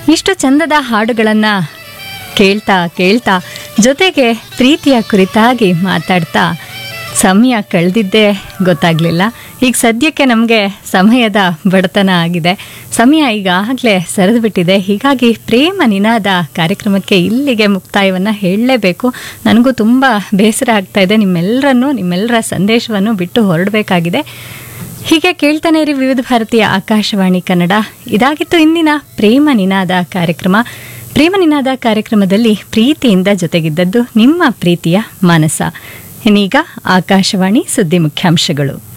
ಇಷ್ಟು ಚಂದದ ಹಾಡುಗಳನ್ನು ಕೇಳ್ತಾ ಕೇಳ್ತಾ ಜೊತೆಗೆ ಪ್ರೀತಿಯ ಕುರಿತಾಗಿ ಮಾತಾಡ್ತಾ ಸಮಯ ಕಳೆದಿದ್ದೇ ಗೊತ್ತಾಗಲಿಲ್ಲ ಈಗ ಸದ್ಯಕ್ಕೆ ನಮಗೆ ಸಮಯದ ಬಡತನ ಆಗಿದೆ ಸಮಯ ಈಗಾಗಲೇ ಸರಿದು ಬಿಟ್ಟಿದೆ ಹೀಗಾಗಿ ಪ್ರೇಮ ನಿನಾದ ಕಾರ್ಯಕ್ರಮಕ್ಕೆ ಇಲ್ಲಿಗೆ ಮುಕ್ತಾಯವನ್ನು ಹೇಳಲೇಬೇಕು ನನಗೂ ತುಂಬ ಬೇಸರ ಆಗ್ತಾ ಇದೆ ನಿಮ್ಮೆಲ್ಲರನ್ನು ನಿಮ್ಮೆಲ್ಲರ ಸಂದೇಶವನ್ನು ಬಿಟ್ಟು ಹೊರಡಬೇಕಾಗಿದೆ ಹೀಗೆ ಕೇಳ್ತಾನೆ ಇರಿ ವಿವಿಧ ಭಾರತೀಯ ಆಕಾಶವಾಣಿ ಕನ್ನಡ ಇದಾಗಿತ್ತು ಇಂದಿನ ಪ್ರೇಮ ನಿನಾದ ಕಾರ್ಯಕ್ರಮ ಪ್ರೇಮ ನಿನಾದ ಕಾರ್ಯಕ್ರಮದಲ್ಲಿ ಪ್ರೀತಿಯಿಂದ ಜೊತೆಗಿದ್ದದ್ದು ನಿಮ್ಮ ಪ್ರೀತಿಯ ಮಾನಸ ಇನ್ನೀಗ ಆಕಾಶವಾಣಿ ಸುದ್ದಿ ಮುಖ್ಯಾಂಶಗಳು